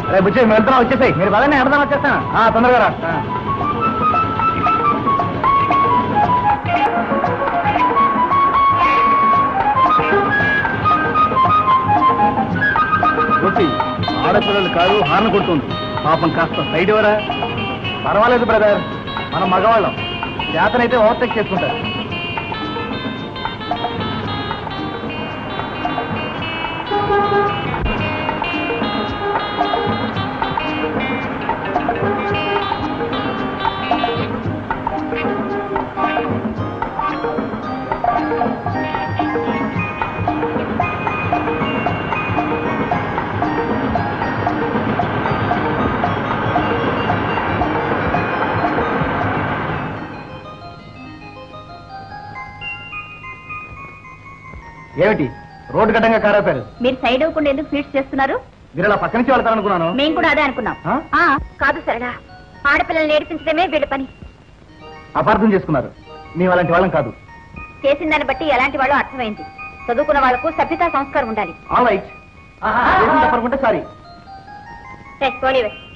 రేపు వచ్చి మేము వెళ్తున్నాం వచ్చేసాయి మీరు పదండి ఎడదాం వచ్చేస్తాను ఆ, తొందరగా రా ఆ. రుచి ఆడపిల్లలు కాదు హార్న్ కొడుతుంది పాపం కాస్త సైడ్ ఎవరా పర్వాలేదు బ్రదర్ మనం మగవాళ్ళం చేతనైతే ఓవర్టేక్ చేసుకుంటారు ఏమిటి రోడ్డు గడ్డంగా కారాపారు మీరు సైడ్ అవ్వకుండా ఎందుకు ఫీడ్స్ చేస్తున్నారు మీరు ఇలా పక్క నుంచి వెళ్తారనుకున్నాను మేము కూడా అదే అనుకున్నాం ఆ? ఆ, కాదు సరగా ఆడపిల్లల్ని నేర్పించడమే వీళ్ళ పని అపార్థం చేసుకున్నారు మేము అలాంటి వాళ్ళం కాదు చేసిన దాన్ని బట్టి ఎలాంటి వాళ్ళు అర్థమైంది చదువుకున్న వాళ్ళకు సభ్యతా సంస్కారం ఉండాలి ఆల్ రైట్ తప్పనుకుంటే సారీ ఏ, పోనీవే